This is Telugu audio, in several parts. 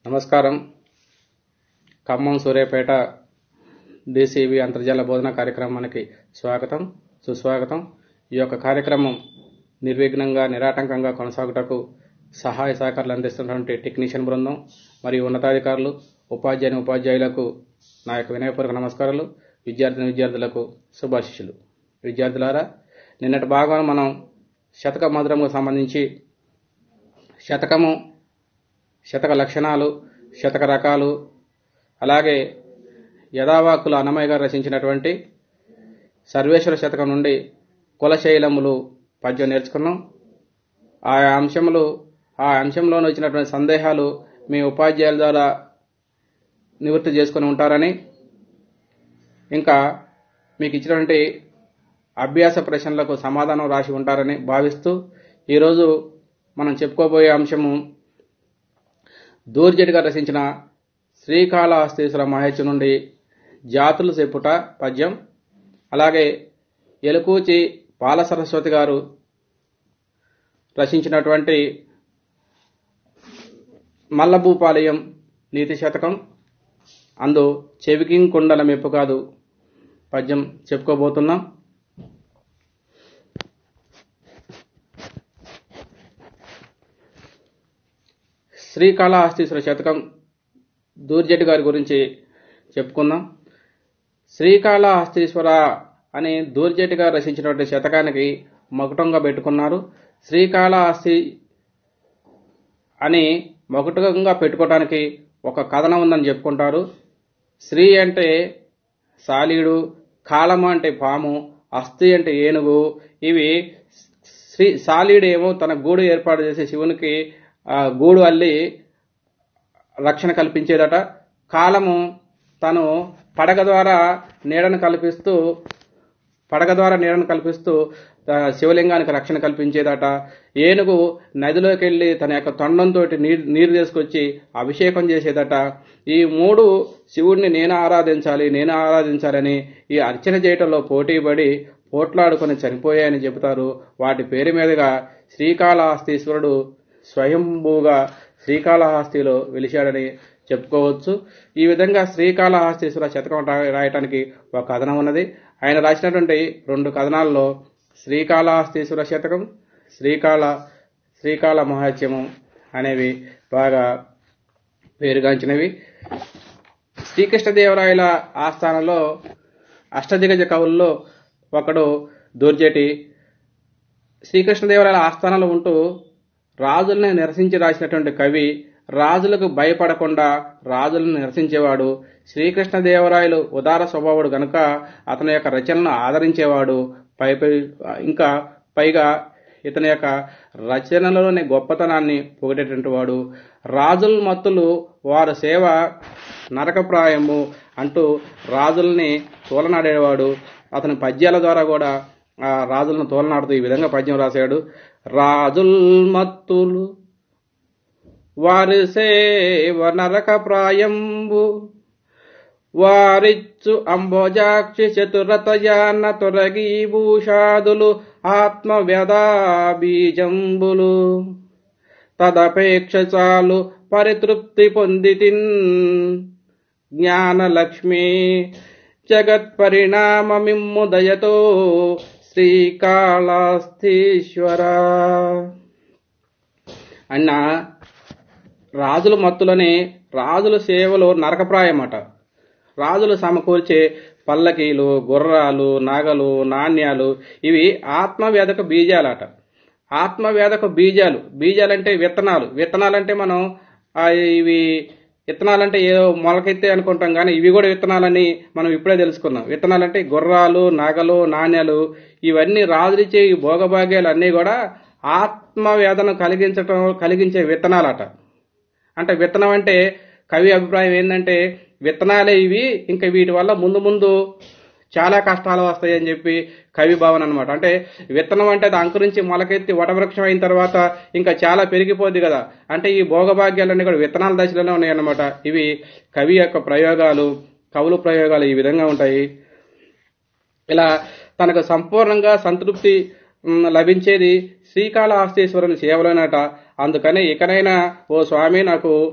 నమస్కారం ఖమ్మం సూర్యాపేట డిసివి అంతర్జాల బోధన కార్యక్రమానికి స్వాగతం సుస్వాగతం ఈ యొక్క కార్యక్రమం నిర్విఘ్నంగా నిరాటంకంగా కొనసాగుటకు సహాయ సహకారాలు అందిస్తున్నటువంటి టెక్నీషియన్ బృందం మరియు ఉన్నతాధికారులు ఉపాధ్యాయుని ఉపాధ్యాయులకు నా యొక్క వినయపూర్వక నమస్కారాలు విద్యార్థిని విద్యార్థులకు శుభాశిష్యులు విద్యార్థులారా నిన్నటి భాగం మనం శతక మధురముకు సంబంధించి శతకము శతక లక్షణాలు శతక రకాలు అలాగే యథావాక్కులు అన్నమయ్య గారు రచించినటువంటి సర్వేశ్వర శతకం నుండి కులశైలములు పద్యం నేర్చుకున్నాం ఆ అంశములు ఆ అంశంలోనే వచ్చినటువంటి సందేహాలు మీ ఉపాధ్యాయుల ద్వారా నివృత్తి చేసుకుని ఉంటారని ఇంకా మీకు ఇచ్చినటువంటి అభ్యాస ప్రశ్నలకు సమాధానం రాసి ఉంటారని భావిస్తూ ఈరోజు మనం చెప్పుకోబోయే అంశము దూర్జటిగా రచించిన శ్రీకాళహస్తీశ్వర మహేశ్వరు నుండి జాతులు చెప్పుట పద్యం అలాగే ఎలుకూచి బాల సరస్వతి గారు రచించినటువంటి మల్లభూపాలయం నీతి శతకం అందు చెవికిం కుండల మెప్పు కాదు పద్యం చెప్పుకోబోతున్నాం శ్రీకాళహస్తీశ్వర శతకం దూర్జటి గారి గురించి చెప్పుకుందాం శ్రీకాళహస్తీశ్వర అని దూర్జటి గారు రచించినటువంటి శతకానికి మకుటంగా పెట్టుకున్నారు శ్రీకాళహస్తి అని మకుటంగా పెట్టుకోవడానికి ఒక కథనం ఉందని చెప్పుకుంటారు శ్రీ అంటే సాలీడు కాళము అంటే పాము అస్థి అంటే ఏనుగు ఇవి శ్రీ సాలీడు ఏమో తన గూడు ఏర్పాటు చేసి శివునికి ఆ గూడు అల్లి రక్షణ కల్పించేదట కాలము తను పడగ ద్వారా నీడను కల్పిస్తూ పడగ ద్వారా నీడను కల్పిస్తూ ఆ, శివలింగానికి రక్షణ కల్పించేదట ఏనుగు నదిలోకి వెళ్ళి తన యొక్క తొండంతో నీరు నీరు తీసుకొచ్చి అభిషేకం చేసేదట ఈ మూడు శివుడిని నేను ఆరాధించాలి నేను ఆరాధించాలని ఈ అర్చన చేయటంలో పోటీపడి పోట్లాడుకొని చనిపోయాయని చెబుతారు వాటి పేరు మీదుగా శ్రీకాళహస్తీశ్వరుడు స్వయంభూగా శ్రీకాళహస్తిలో వెలిశాడని చెప్పుకోవచ్చు ఈ విధంగా శ్రీకాళహస్తీశ్వర శతకం రా- రాయటానికి ఒక కథనం ఉన్నది ఆయన రాసినటువంటి రెండు కథనాల్లో శ్రీకాళహస్తీశ్వర శతకం శ్రీకాళ శ్రీకాళ మహాత్యము అనేవి బాగా పేరుగాంచినవి శ్రీకృష్ణదేవరాయల ఆస్థానంలో అష్టదిగజ కవుల్లో ఒకడు దుర్జటి శ్రీకృష్ణదేవరాయల ఆస్థానంలో ఉంటూ రాజుల్ని నిరసించి రాసినటువంటి కవి రాజులకు భయపడకుండా రాజులను నిరసించేవాడు శ్రీకృష్ణదేవరాయలు ఉదార స్వభావుడు గనుక అతని యొక్క రచనలను ఆదరించేవాడు పై పై ఇంకా పైగా ఇతని యొక్క రచనలోని గొప్పతనాన్ని పొగిడేటువంటి వాడు రాజుల మత్తులు వారి సేవ నరకప్రాయము అంటూ రాజుల్ని తోలనాడేవాడు అతని పద్యాల ద్వారా కూడా ఆ రాజులను తోలనాడుతూ ఈ విధంగా పద్యం రాశాడు రాజుల్ మత్తులు వారి సేవ నరక ప్రాయంబు వారిచ్చు అంబోజాక్షి చతురతయాన తొరగి భూషాదులు ఆత్మ బీజంబులు తదపేక్ష చాలు పరితృప్తి పొందితిన్ జ్ఞానలక్ష్మి జగత్పరిణామమిమ్ము దయతో శ్రీకాళహస్తీశ్వర అన్న రాజుల మత్తులని రాజుల సేవలు నరకప్రాయమట రాజులు సమకూర్చే పల్లకీలు గుర్రాలు నగలు నాణ్యాలు ఇవి ఆత్మవేదక బీజాలట ఆత్మవేదక బీజాలు బీజాలంటే విత్తనాలు విత్తనాలంటే మనం ఆ, ఇవి విత్తనాలంటే ఏదో మొలకెత్తే అనుకుంటాం కానీ ఇవి కూడా విత్తనాలని మనం ఇప్పుడే తెలుసుకున్నాం విత్తనాలంటే గుర్రాలు నగలు నాణ్యాలు ఇవన్నీ రాజులిచ్చే ఈ భోగభాగ్యాలు అన్నీ కూడా ఆత్మవేదన కలిగించటం కలిగించే విత్తనాలట అంటే విత్తనం అంటే కవి అభిప్రాయం ఏంటంటే విత్తనాలే ఇవి ఇంకా వీటి వల్ల ముందు ముందు చాలా కష్టాలు వస్తాయి అని చెప్పి కవి భావన అనమాట అంటే విత్తనం అంటే అది అంకురించి మొలకెత్తి వటవృక్షం అయిన తర్వాత ఇంకా చాలా పెరిగిపోద్ది కదా అంటే ఈ భోగభాగ్యాలన్నీ కూడా విత్తనాల దశలోనే ఉన్నాయి అన్నమాట ఇవి కవి యొక్క ప్రయోగాలు కవుల ప్రయోగాలు ఈ విధంగా ఉంటాయి ఇలా తనకు సంపూర్ణంగా సంతృప్తి మ్, లభించేది శ్రీకాళహస్తీశ్వరుని సేవలోనట అందుకని ఇకనైనా ఓ స్వామి నాకు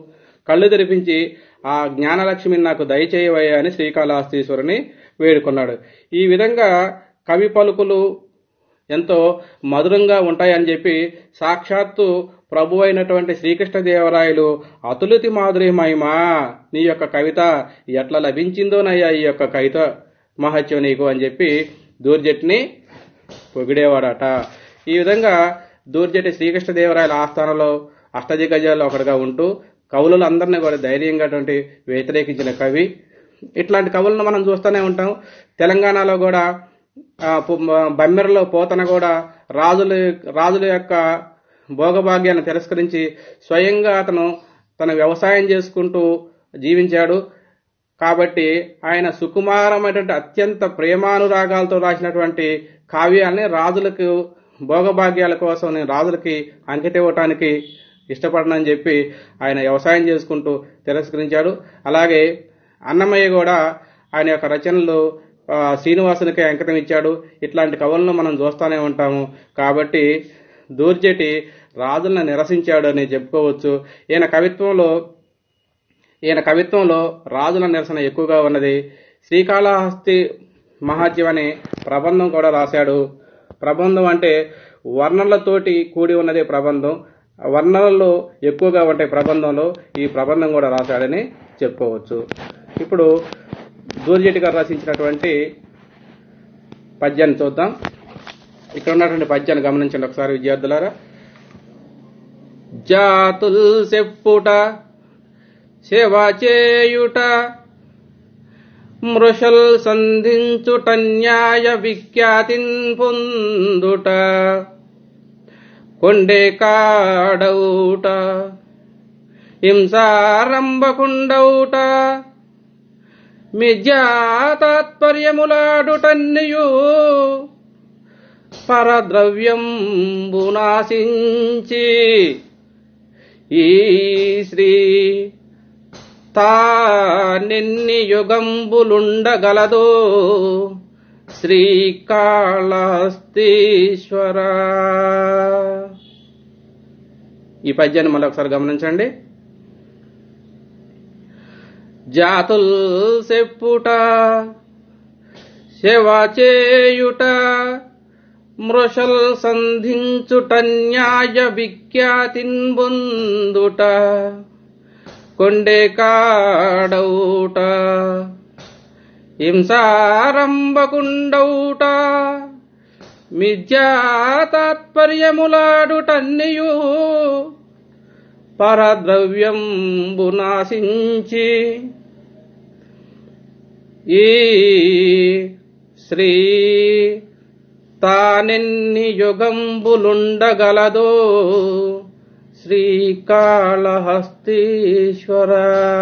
కళ్ళు తెరిపించి ఆ జ్ఞానలక్ష్మిని నాకు దయచేయవయ్యా అని శ్రీకాళహస్తీశ్వరుని వేడుకున్నాడు ఈ విధంగా కవి పలుకులు ఎంతో మధురంగా ఉంటాయని చెప్పి సాక్షాత్తు ప్రభు అయినటువంటి శ్రీకృష్ణదేవరాయలు అతులితి మాధురి మహిమా నీ యొక్క కవిత ఎట్లా లభించిందోనయ్యా ఈ యొక్క కవిత మహత్యం నీకు అని చెప్పి దూర్జటిని పొగిడేవాడట ఈ విధంగా దూర్జటి శ్రీకృష్ణదేవరాయల ఆస్థానంలో అష్టదిగ్గజాల్లో ఒకటిగా ఉంటూ కవులందరినీ కూడా ధైర్యంగా వ్యతిరేకించిన కవి ఇట్లాంటి కవులను మనం చూస్తూనే ఉంటాం తెలంగాణలో కూడా ఆ, పు- బమ్మెరలో పోతన కూడా రాజుల రాజుల యొక్క భోగభాగ్యాన్ని తిరస్కరించి స్వయంగా అతను తన వ్యవసాయం చేసుకుంటూ జీవించాడు కాబట్టి ఆయన సుకుమారమైనటువంటి అత్యంత ప్రేమానురాగాలతో రాసినటువంటి కావ్యాల్ని రాజులకు భోగభాగ్యాల కోసం నేను రాజులకి అంకితం ఇవ్వటానికి ఇష్టపడనని చెప్పి ఆయన వ్యవసాయం చేసుకుంటూ తిరస్కరించాడు అలాగే అన్నమయ్య కూడా ఆయన యొక్క రచనలు ఆ, శ్రీనివాసునికి అంకితం ఇచ్చాడు ఇట్లాంటి కవులను మనం చూస్తూనే ఉంటాము కాబట్టి దూర్జటి రాజులను నిరసించాడు అని చెప్పుకోవచ్చు ఈయన కవిత్వంలో ఈయన కవిత్వంలో రాజుల నిరసన ఎక్కువగా ఉన్నది శ్రీకాళహస్తి మహాత్యం అనే ప్రబంధం కూడా రాశాడు ప్రబంధం అంటే వర్ణనలతోటి కూడి ఉన్నదే ప్రబంధం వర్ణనలు ఎక్కువగా ఉంటాయి ప్రబంధంలో ఈ ప్రబంధం కూడా రాశాడని చెప్పుకోవచ్చు ఇప్పుడు దూర్జటి గారు రచించినటువంటి పద్యాన్ని చూద్దాం ఇక్కడ ఉన్నటువంటి పద్యాన్ని గమనించండి ఒకసారి విద్యార్థులారా జాతుల్ సెప్పుట సేవ చేయుట మృషల్ సంధించుట న్యాయ విఖ్యాతిన్ పొందుట కొండే కాడౌట హింసారంభకుండౌట మిథ్యా తాత్పర్యములాడుటన్నియు పరద్రవ్యంబు నాశించి ఈ శ్రీ తానెన్ని యుగంబులుండగలదో శ్రీకాళహస్తీశ్వర ఈ పద్యాన్ని మళ్ళీ ఒకసారి గమనించండి జాతుల్ సెప్పుట సేవ చేయుట మృషల్ సంధించుట న్యాయ విఖ్యాతిన్ బొందుట కొండే కాడౌట హింసారంభకుండౌట మిథ్యా తాత్పర్యములాడుటన్నియు పరద్రవ్యంబు నాశించి ఈ శ్రీ తానెన్ని యుగంబులుండగలదో శ్రీకాళహస్తీశ్వర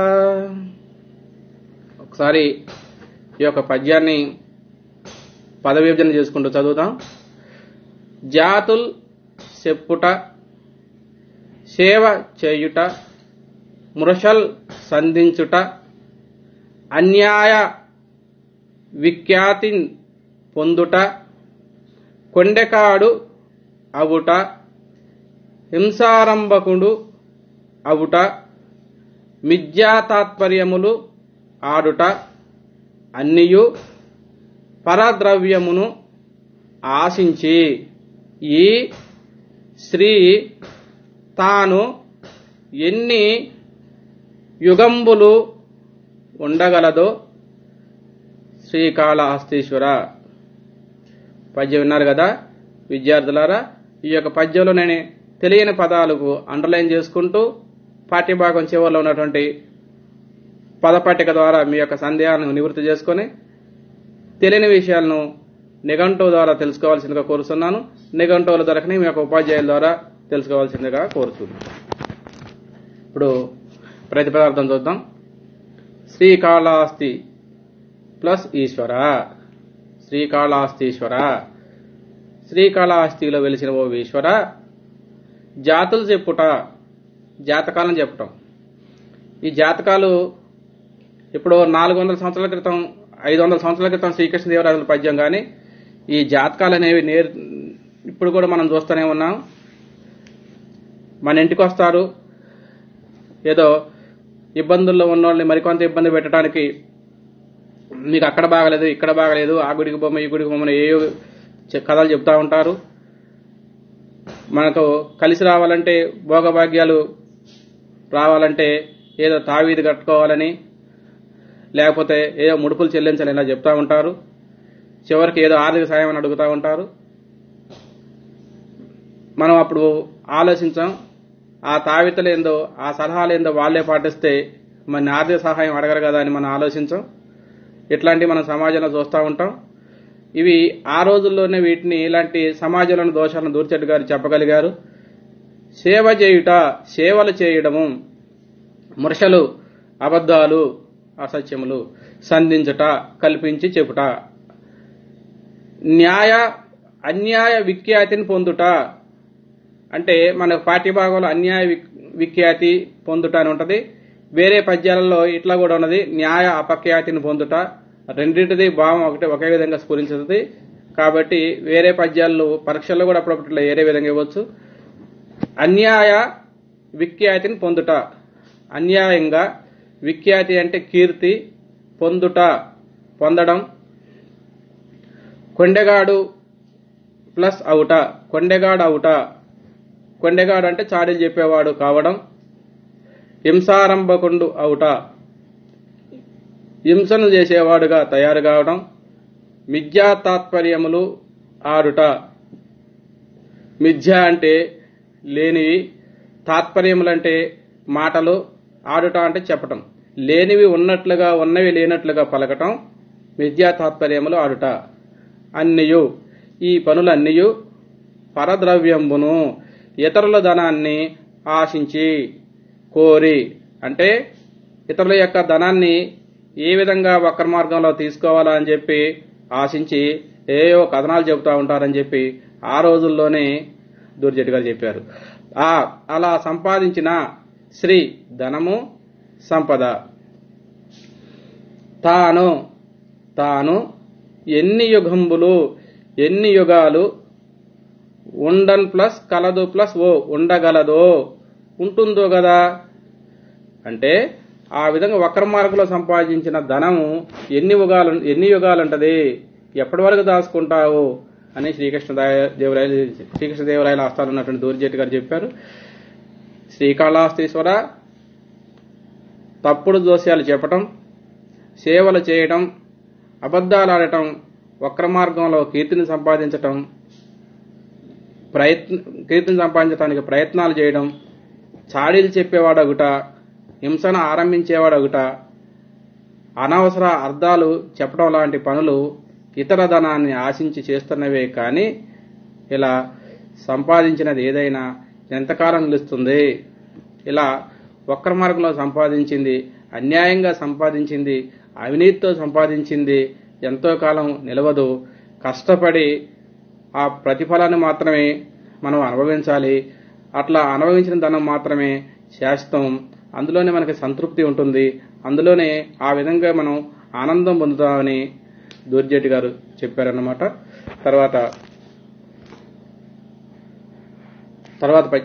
ఒకసారి ఈ యొక్క పద్యాన్ని పదవిభజన చేసుకుంటూ చదువుతాం జాతుల్ చెప్పుట సేవ చేయుట మృషల్ సంధించుట అన్యాయ విఖ్యాతిన్ పొందుట కొండెకాడు అవుట హింసారంభకుడు అవుట మిథ్యా తాత్పర్యములు ఆడుట అన్నియు పరద్రవ్యమును ఆశించి ఈ శ్రీ తాను ఎన్ని యుగంబులు ఉండగలదో శ్రీకాళహస్తీశ్వర పద్యం విన్నారు కదా విద్యార్థులారా ఈ యొక్క పద్యంలో నేను తెలియని పదాలకు అండర్లైన్ చేసుకుంటూ పాఠ్యభాగం చివరిలో ఉన్నటువంటి పదపట్టిక ద్వారా మీ యొక్క సందేహాలను నివృత్తి చేసుకొని తెలియని విషయాలను నిఘంటువు ద్వారా తెలుసుకోవాల్సిందిగా కోరుతున్నాను నిఘంటువుల దొరకని మీ యొక్క ఉపాధ్యాయుల ద్వారా తెలుసుకోవాల్సిందిగా కోరుతున్నాను ఇప్పుడు ప్రతి పదార్థం చూద్దాం శ్రీకాళహస్తి ప్లస్ ఈశ్వర శ్రీకాళహస్తీశ్వర శ్రీకాళహస్తిలో వెలిసిన ఓ ఈశ్వర జాతులు చెప్పుట జాతకాలను చెప్పటం ఈ జాతకాలు ఇప్పుడు నాలుగు వందల సంవత్సరాల క్రితం ఐదు వందల సంవత్సరాల క్రితం శ్రీకృష్ణదేవరాజుల పద్యం కానీ ఈ జాతకాలు అనేవి నేర్ ఇప్పుడు కూడా మనం చూస్తూనే ఉన్నాం మన ఇంటికి వస్తారు ఏదో ఇబ్బందుల్లో ఉన్న వాళ్ళని మరికొంత ఇబ్బంది పెట్టడానికి మీకు అక్కడ బాగలేదు ఇక్కడ బాగలేదు ఆ గుడికి బొమ్మ ఈ గుడికి బొమ్మని ఏ కథలు చెప్తా ఉంటారు మనకు కలిసి రావాలంటే భోగభాగ్యాలు రావాలంటే ఏదో తావీది కట్టుకోవాలని లేకపోతే ఏదో ముడుపులు చెల్లించాలని ఇలా చెప్తా ఉంటారు చివరికి ఏదో ఆర్థిక సాయం అని అడుగుతూ ఉంటారు మనం అప్పుడు ఆలోచించాం ఆ తావితలు ఏందో ఆ సలహాలు ఏందో వాళ్ళే పాటిస్తే మన ఆర్థిక సహాయం అడగరు కదా అని మనం ఆలోచించాం ఇట్లాంటివి మనం సమాజంలో చూస్తూ ఉంటాం ఇవి ఆ రోజుల్లోనే వీటిని ఇలాంటి సమాజంలోని దోషాలను దూర్చెట్టు గారు చెప్పగలిగారు సేవ చేయుట సేవలు చేయడము మురషలు అబద్ధాలు అసత్యములు సంధించుట కల్పించి చెప్పుట న్యాయ అన్యాయ విఖ్యాతిని పొందుట అంటే మన పాఠ్యభాగంలో అన్యాయ విక్- విఖ్యాతి పొందుట అని ఉంటది వేరే పద్యాలలో ఇట్లా కూడా ఉన్నది న్యాయ అపఖ్యాతిని పొందుట రెండింటిది భావం ఒకటి ఒకే విధంగా స్ఫురించుతుంది కాబట్టి వేరే పద్యాలు పరీక్షల్లో కూడా అప్పుడప్పుడు ఇట్లా వేరే విధంగా ఇవ్వచ్చు అన్యాయ విఖ్యాతిని పొందుట అన్యాయంగా విఖ్యాతి అంటే కీర్తి పొందుట పొందడం కొండెగాడు ప్లస్ అవుట కొండెగాడు అవుట కొండెగాడు అంటే చాడీలు చెప్పేవాడు కావడం హింసారంభకుండు అవుట హింసను చేసేవాడుగా తయారు కావడం మిథ్యా తాత్పర్యములు ఆడుట మిథ్య అంటే లేనివి తాత్పర్యములంటే మాటలు ఆడుట అంటే చెప్పటం లేనివి ఉన్నట్లుగా ఉన్నవి లేనట్లుగా పలకటం మిథ్యా తాత్పర్యములు ఆడుట అన్నియు ఈ పనులన్నీయు పరద్రవ్యంబును ఇతరుల ధనాన్ని ఆశించి కోరి అంటే ఇతరుల యొక్క ధనాన్ని ఏ విధంగా వక్ర మార్గంలో తీసుకోవాలా అని చెప్పి ఆశించి ఏయో కథనాలు చెబుతా ఉంటారని చెప్పి ఆ రోజుల్లోనే దూర్జెట్టి గారు చెప్పారు ఆ అలా సంపాదించిన శ్రీ ధనము సంపద తాను తాను ఎన్ని యుగంబులు ఎన్ని యుగాలు ఉండన్ ప్లస్ కలదు ప్లస్ ఓ ఉండగలదో ఉంటుందో కదా అంటే ఆ విధంగా వక్ర మార్గంలో సంపాదించిన ధనము ఎన్ని యుగాలు ఎన్ని యుగాలు ఉంటది ఎప్పటి వరకు దాచుకుంటావు అని శ్రీకృష్ణ దేవరాయలు శ్రీకృష్ణదేవరాయల ఆస్థానం ఉన్నటువంటి దూర్జెట్టి గారు చెప్పారు శ్రీకాళహస్తీశ్వర తప్పుడు దోషాలు చెప్పటం సేవలు చేయటం అబద్ధాలు ఆడటం వక్ర మార్గంలో కీర్తిని సంపాదించటం ప్రయత్న కీర్తిని సంపాదించడానికి ప్రయత్నాలు చేయడం చాడీలు చెప్పేవాడగుట హింసను ఆరంభించేవాడగుట అనవసర అర్థాలు చెప్పడం లాంటి పనులు ఇతర ధనాన్ని ఆశించి చేస్తున్నవే కానీ ఇలా సంపాదించినది ఏదైనా ఎంతకాలం నిలుస్తుంది ఇలా వక్ర మార్గంలో సంపాదించింది అన్యాయంగా సంపాదించింది అవినీతితో సంపాదించింది ఎంతో కాలం నిలవదు కష్టపడి ఆ ప్రతిఫలాన్ని మాత్రమే మనం అనుభవించాలి అట్లా అనుభవించిన ధనం మాత్రమే శాశ్వతం అందులోనే మనకి సంతృప్తి ఉంటుంది అందులోనే ఆ విధంగా మనం ఆనందం పొందుతామని దూర్జెట్టి గారు చెప్పారన్నమాట తర్వాత తర్వాత పై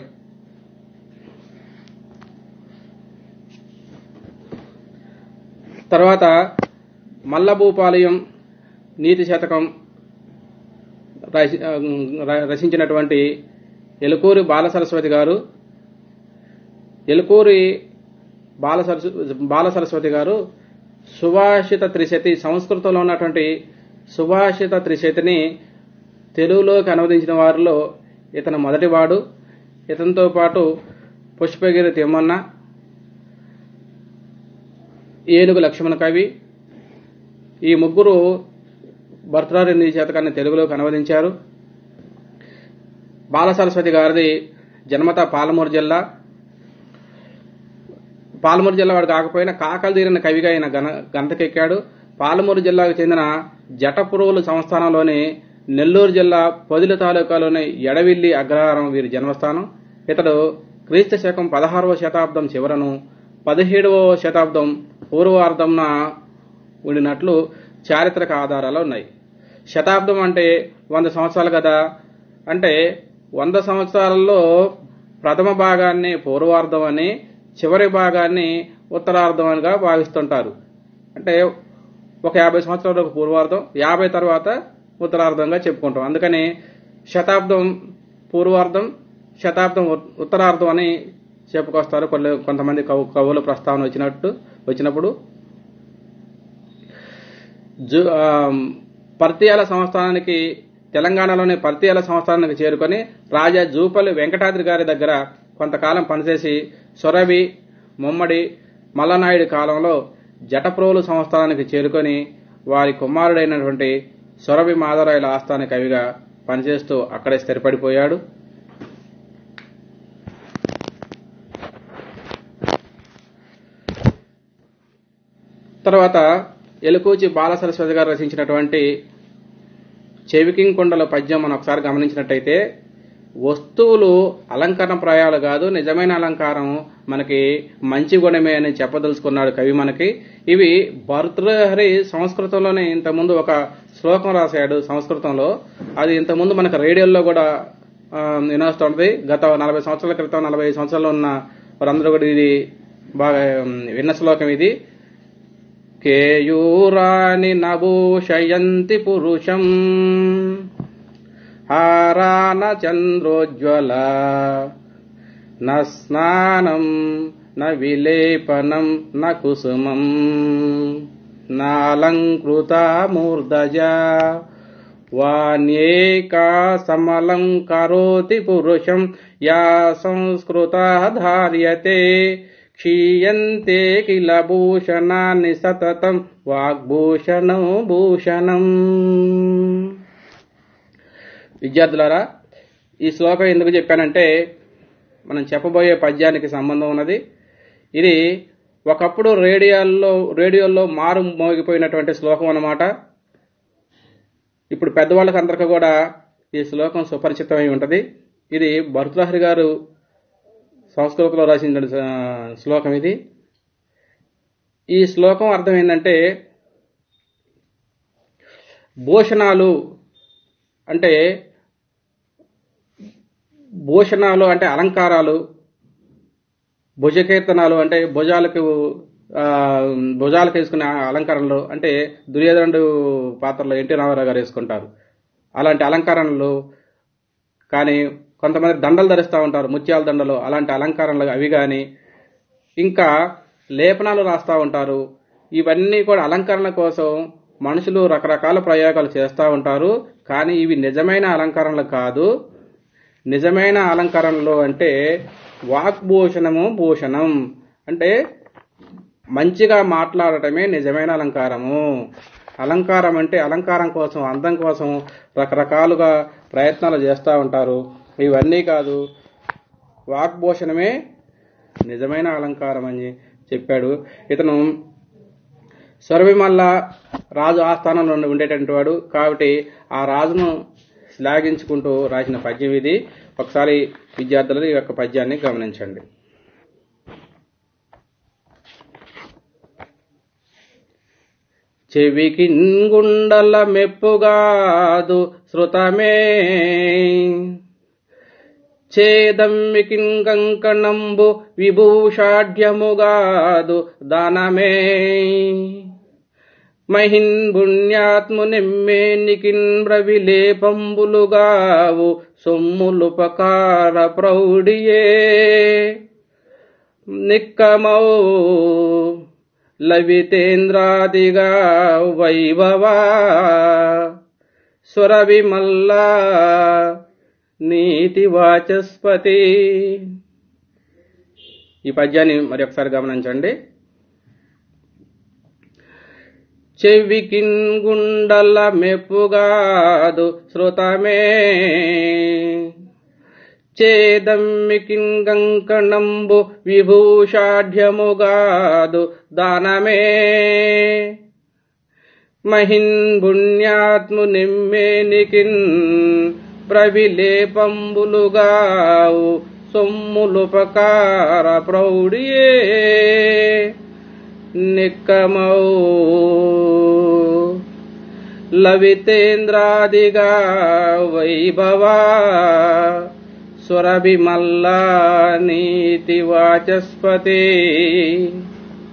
తర్వాత మల్లభూపాలయం నీతి శతకం రచి- ర- రచించినటువంటి ఎలుకూరి బాల సరస్వతి గారు ఎలుకూరి బాల సరస్వ బాల సరస్వతి గారు సుభాషిత త్రిశతి సంస్కృతంలో ఉన్నటువంటి సుభాషిత త్రిశతిని తెలుగులోకి అనువదించిన వారిలో ఇతను మొదటివాడు ఇతనితో పాటు పుష్పగిరి తిమ్మన్న ఏనుగు లక్ష్మణ కవి ఈ ముగ్గురు భర్తరారి శతకాన్ని తెలుగులోకి అనువదించారు బాల సరస్వతి గారిది జన్మత పాలమూరు జిల్లా పాలమూరు జిల్లా వాడు కాకపోయినా కాకలు తీరిన కవిగా ఆయన గన గంతకెక్కాడు పాలమూరు జిల్లాకు చెందిన జటపురువులు సంస్థానంలోని నెల్లూరు జిల్లా పొదిలి తాలూకాలోని ఎడవిల్లి అగ్రహారం వీరి జన్మస్థానం ఇతడు క్రీస్తు శకం పదహారవ శతాబ్దం చివరను పదిహేడవ శతాబ్దం పూర్వార్ధంన ఉండినట్లు చారిత్రక ఆధారాలు ఉన్నాయి శతాబ్దం అంటే వంద సంవత్సరాలు కదా అంటే వంద సంవత్సరాలలో ప్రథమ భాగాన్ని పూర్వార్ధం అని చివరి భాగాన్ని ఉత్తరార్ధంగా భావిస్తుంటారు అంటే ఒక యాభై సంవత్సరాలకు పూర్వార్ధం యాభై తర్వాత ఉత్తరార్ధంగా చెప్పుకుంటాం అందుకని శతాబ్దం పూర్వార్ధం శతాబ్దం ఉ- ఉత్తరార్ధం అని చెప్పుకొస్తారు కొన్ని కొంతమంది కవు కవుల ప్రస్తావన వచ్చినట్టు వచ్చినప్పుడు జు ఆ, పర్తియాల సంస్థానానికి తెలంగాణలోని పర్తియాల సంస్థానానికి చేరుకొని రాజా జూపల్లి వెంకటాద్రి గారి దగ్గర కొంతకాలం పనిచేసి సొరవి ముమ్మడి మల్లనాయుడి కాలంలో జటప్రోలు సంస్థానానికి చేరుకొని వారి కుమారుడైనటువంటి సొరవి మాధవరాయల ఆస్థాన కవిగా పనిచేస్తూ అక్కడే స్థిరపడిపోయాడు తర్వాత ఎలుకూచి బాల సరస్వతి గారు రచించినటువంటి చెవికింగ్ కొండల పద్యం మనం ఒకసారి గమనించినట్టయితే వస్తువులు అలంకరణ ప్రాయాలు కాదు నిజమైన అలంకారం మనకి మంచి గుణమే అని చెప్పదలుచుకున్నాడు కవి మనకి ఇవి భర్తృహరి సంస్కృతంలోనే ఇంతకుముందు ఒక శ్లోకం రాశాడు సంస్కృతంలో అది ఇంతకుముందు మనకు రేడియోలో కూడా ఆ, వినొస్తుంది గత నలభై సంవత్సరాల క్రితం నలభై ఐదు సంవత్సరాలు ఉన్న వారందరూ కూడా ఇది బాగా ఉమ్, విన్న శ్లోకం ఇది కేయూరాని నభూషయంతి పురుషం హారాన చంద్రోజ్వల న స్నానం న విలేపనం న కుసుమం నాలంకృత మూర్ధజ వాణ్యేకా సమలం కరోతి పురుషం యా సంస్కృత ధార్యతే క్షీయంతే కిల భూషణాన్ని సతతం వాగ్భూషణం భూషణం విద్యార్థులారా ఈ శ్లోకం ఎందుకు చెప్పానంటే మనం చెప్పబోయే పద్యానికి సంబంధం ఉన్నది ఇది ఒకప్పుడు రేడియోల్లో రేడియోల్లో మారు మోగిపోయినటువంటి శ్లోకం అన్నమాట ఇప్పుడు పెద్దవాళ్ళకి అందరికీ కూడా ఈ శ్లోకం సుపరిచితమై ఉంటుంది ఇది భర్తృహరి గారు సంస్కృతంలో రాసిన ఆ, శ్లోకం ఇది ఈ శ్లోకం అర్థం ఏంటంటే భూషణాలు అంటే భూషణాలు అంటే అలంకారాలు భుజకీర్తనాలు అంటే భుజాలకు ఆ, భుజాలకు వేసుకునే అలంకరణలు అంటే దుర్యోధనుడు పాత్రలో ఎన్టీ రామారావు గారు వేసుకుంటారు అలాంటి అలంకరణలు కానీ కొంతమంది దండలు ధరిస్తూ ఉంటారు ముత్యాల దండలు అలాంటి అలంకరణలు అవి కానీ ఇంకా లేపనాలు రాస్తూ ఉంటారు ఇవన్నీ కూడా అలంకరణ కోసం మనుషులు రకరకాల ప్రయోగాలు చేస్తూ ఉంటారు కానీ ఇవి నిజమైన అలంకరణలు కాదు నిజమైన అలంకరణలు అంటే వాక్భూషణము భూషణం అంటే మంచిగా మాట్లాడటమే నిజమైన అలంకారము అలంకారం అంటే అలంకారం కోసం అందం కోసం రకరకాలుగా ప్రయత్నాలు చేస్తూ ఉంటారు ఇవన్నీ కాదు వాగ్భూషణమే నిజమైన అలంకారం అని చెప్పాడు ఇతను సొరవిమల్ల రాజు ఆస్థానంలో ఉండేటటువంటి వాడు కాబట్టి ఆ రాజును శ్లాఘించుకుంటూ రాసిన పద్యం ఇది ఒకసారి విద్యార్థులు ఈ యొక్క పద్యాన్ని గమనించండి చెవికి గుండల మెప్పుగాదు శృతమే చేదమ్మికిన్ కంకణంబు విభూషాఢ్యముగాదు దానమే మహిన్ పుణ్యాత్మునెమ్మేనికిన్ బ్రవిలేపంబులుగావు సొమ్ములుపకార ప్రౌఢియే నిక్కమౌ లవితేంద్రాదిగా వైభవా సురవిమల్లా నీతి వాచస్పతి ఈ పద్యాన్ని మరి ఒకసారి గమనించండి చెవికిన్ గుండల మెప్పుగాదు శృతమే చేదమ్మికిన్ గంకణంబు విభూషాఢ్యముగాదు దానమే మహిన్ పుణ్యాత్ము నిమ్మేనికిన్ ప్రవిలేపంబులుగావు సొమ్ములుపకార ప్రౌఢియే నిక్కమౌ లవితేంద్రాదిగా వైభవా సురభిమల్లా నీతి వాచస్పతి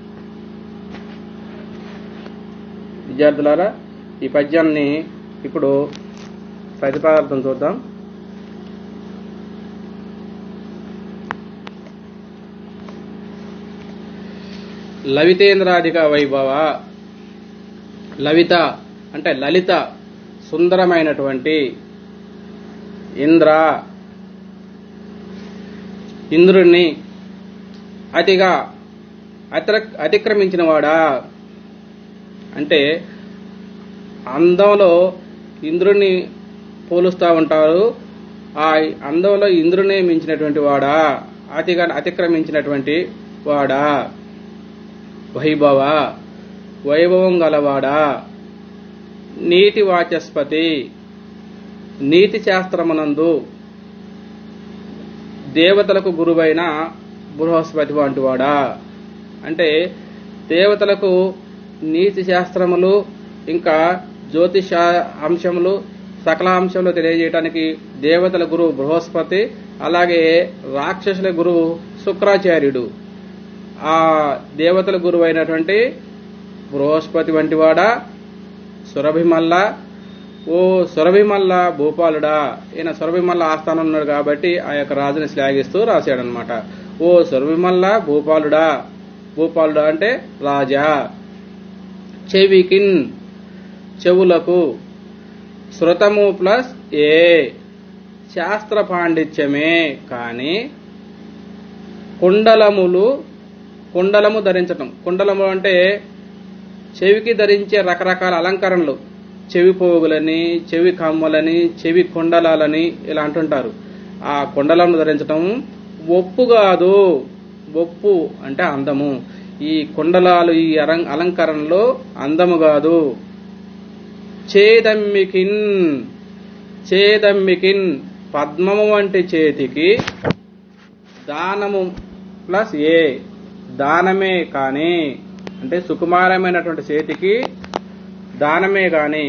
విద్యార్థులారా ఈ పద్యాన్ని ఇప్పుడు ప్రతిపాదన చూద్దాం లవితేంద్రాధిక వైభవ లలిత అంటే లలిత సుందరమైనటువంటి ఇంద్ర ఇంద్రుణ్ణి అతిగా అతిర అతిక్రమించిన వాడా అంటే అందంలో ఇంద్రుణ్ణి పోలుస్తూ ఉంటారు ఆ అందంలో ఇంద్రునే మించినటువంటి వాడా అతిగా అతిక్రమించినటువంటి వాడా వైభవ వైభవం గలవాడా నీతి వాచస్పతి నీతి శాస్త్రమునందు దేవతలకు గురువైన బృహస్పతి వంటివాడా అంటే దేవతలకు నీతి శాస్త్రములు ఇంకా జ్యోతిష అంశములు సకల అంశములు తెలియజేయడానికి దేవతల గురువు బృహస్పతి అలాగే రాక్షసుల గురువు శుక్రాచార్యుడు ఆ దేవతల గురువు అయినటువంటి బృహస్పతి వంటివాడా సురభిమల్ల ఓ సురభిమల్ల భూపాలుడా ఈయన సురభిమల్ల ఆస్థానం ఉన్నాడు కాబట్టి ఆ యొక్క రాజుని శ్లాఘిస్తూ రాశాడనమాట ఓ సురభిమల్ల భూపాలుడా భూపాలుడా అంటే రాజా చెవికిన్ చెవులకు శృతము ప్లస్ ఏ శాస్త్ర పాండిత్యమే కానీ కుండలములు కుండలము ధరించటం కుండలము అంటే చెవికి ధరించే రకరకాల అలంకరణలు చెవి పోగులని చెవి కమ్మలని చెవి కుండలాలని ఇలా అంటుంటారు ఆ కుండలను ధరించటం ఒప్పు కాదు ఒప్పు అంటే అందము ఈ కుండలాలు ఈ అరం- అలంకరణలో అందము కాదు చేదమ్మికిన్ చేదమ్మికిన్ పద్మము వంటి చేతికి దానము ప్లస్ ఏ దానమే కానీ అంటే సుకుమారమైనటువంటి చేతికి దానమే గాని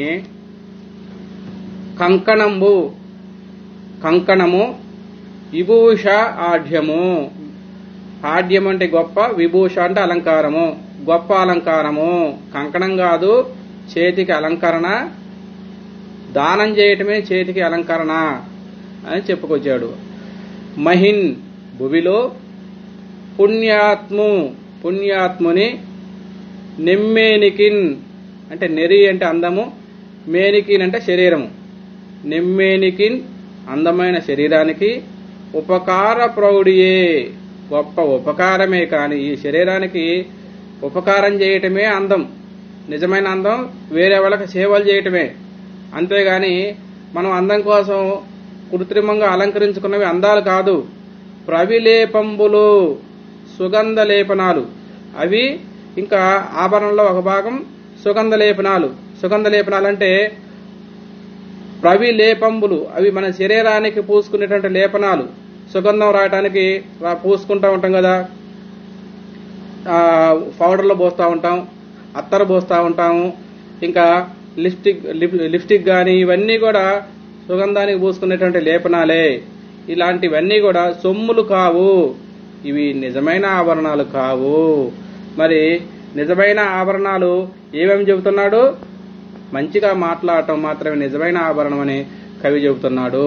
కంకణంబు కంకణము విభూష ఆఢ్యము ఆఢ్యం అంటే గొప్ప విభూష అంటే అలంకారము గొప్ప అలంకారము కంకణం కాదు చేతికి అలంకరణ దానం చేయటమే చేతికి అలంకరణ అని చెప్పుకొచ్చాడు మహిన్ భువిలో పుణ్యాత్ము పుణ్యాత్ముని నెమ్మేనికిన్ అంటే నెరి అంటే అందము మేనికిన్ అంటే శరీరము నెమ్మేనికిన్ అందమైన శరీరానికి ఉపకార ప్రౌఢియే గొప్ప ఉపకారమే కానీ ఈ శరీరానికి ఉపకారం చేయటమే అందం నిజమైన అందం వేరే వాళ్ళకి సేవలు చేయటమే అంతేగాని మనం అందం కోసం కృత్రిమంగా అలంకరించుకున్నవి అందాలు కాదు ప్రవిలేపంబులు సుగంధ లేపనాలు అవి ఇంకా ఆభరణంలో ఒక భాగం సుగంధ లేపనాలు సుగంధ లేపనాలు అంటే ప్రవిలేపంబులు అవి మన శరీరానికి పూసుకునేటువంటి లేపనాలు సుగంధం రాయటానికి రా- పూసుకుంటా ఉంటాం కదా ఆ, పౌడర్లో పోస్తూ ఉంటాం అత్తరు పోస్తూ ఉంటాము ఇంకా లిప్స్టిక్ లిప్- లిప్స్టిక్ కానీ ఇవన్నీ కూడా సుగంధానికి పూసుకునేటువంటి లేపనాలే ఇలాంటివన్నీ కూడా సొమ్ములు కావు ఇవి నిజమైన ఆభరణాలు కావు మరి నిజమైన ఆభరణాలు ఏమేమి చెబుతున్నాడు మంచిగా మాట్లాడటం మాత్రమే నిజమైన ఆభరణం అని కవి చెబుతున్నాడు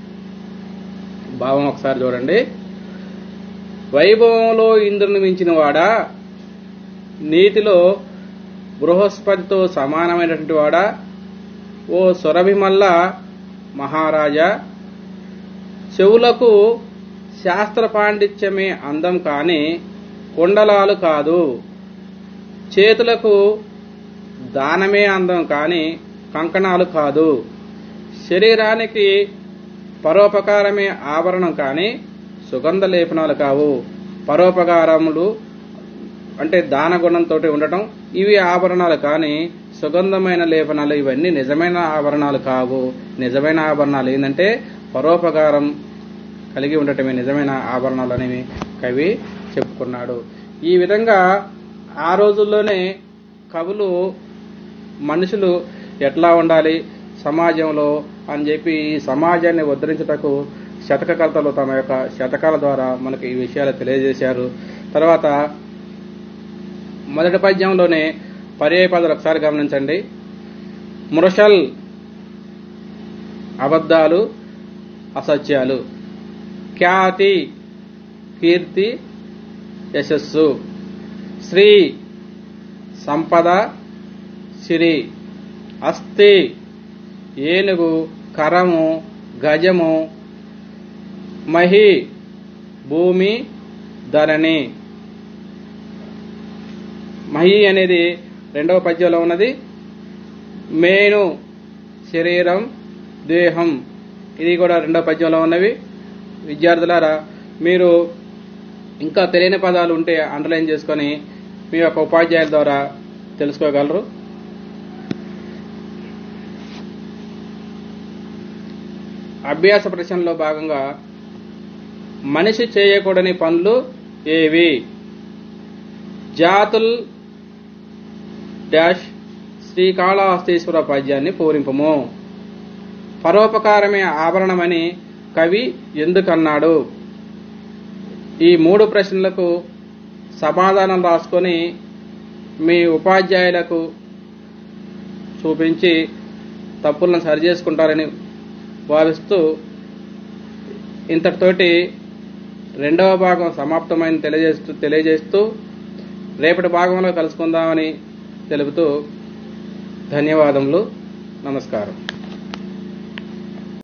భావం ఒకసారి చూడండి వైభవంలో ఇంద్రుని మించిన వాడా నీతిలో బృహస్పతితో సమానమైనటువంటి వాడా ఓ సురభిమల్ల మహారాజా చెవులకు శాస్త్ర పాండిత్యమే అందం కాని కుండలాలు కాదు చేతులకు దానమే అందం కాని కంకణాలు కాదు శరీరానికి పరోపకారమే ఆభరణం కాని సుగంధ లేపనాలు కావు పరోపకారములు అంటే దాన గుణంతో ఉండటం ఇవి ఆభరణాలు కానీ సుగంధమైన లేపనాలు ఇవన్నీ నిజమైన ఆభరణాలు కావు నిజమైన ఆభరణాలు ఏంటంటే పరోపకారం కలిగి ఉండటమే నిజమైన ఆభరణాలు అనేవి కవి చెప్పుకున్నాడు ఈ విధంగా ఆ రోజుల్లోనే కవులు మనుషులు ఎట్లా ఉండాలి సమాజంలో అని చెప్పి ఈ సమాజాన్ని ఉద్ధరించుటకు శతకకర్తలు తమ యొక్క శతకాల ద్వారా మనకు ఈ విషయాలు తెలియజేశారు తర్వాత మొదటి పద్యంలోనే పర్యాయ పదాలు ఒకసారి గమనించండి మురషల్ అబద్ధాలు అసత్యాలు ఖ్యాతి కీర్తి యశస్సు శ్రీ సంపద సిరి అస్థి ఏనుగు కరము గజము మహి భూమి ధరణి మహి అనేది రెండవ పద్యంలో ఉన్నది మేను శరీరం దేహం ఇది కూడా రెండవ పద్యంలో ఉన్నవి విద్యార్థులారా మీరు ఇంకా తెలియని పదాలు ఉంటే అండర్లైన్ చేసుకొని మీ యొక్క ఉపాధ్యాయుల ద్వారా తెలుసుకోగలరు అభ్యాస ప్రశ్నలో భాగంగా మనిషి చేయకూడని పనులు ఏవి జాతుల్ డాష్ శ్రీకాళహస్తీశ్వర పద్యాన్ని పూరింపము పరోపకారమే ఆభరణమని కవి ఎందుకన్నాడు ఈ మూడు ప్రశ్నలకు సమాధానం రాసుకొని మీ ఉపాధ్యాయులకు చూపించి తప్పులను సరిచేసుకుంటారని భావిస్తూ ఇంతటితోటి రెండవ భాగం సమాప్తమైన తెలియజేస్తూ తెలియజేస్తూ రేపటి భాగంలో కలుసుకుందామని తెలుపుతూ ధన్యవాదములు నమస్కారం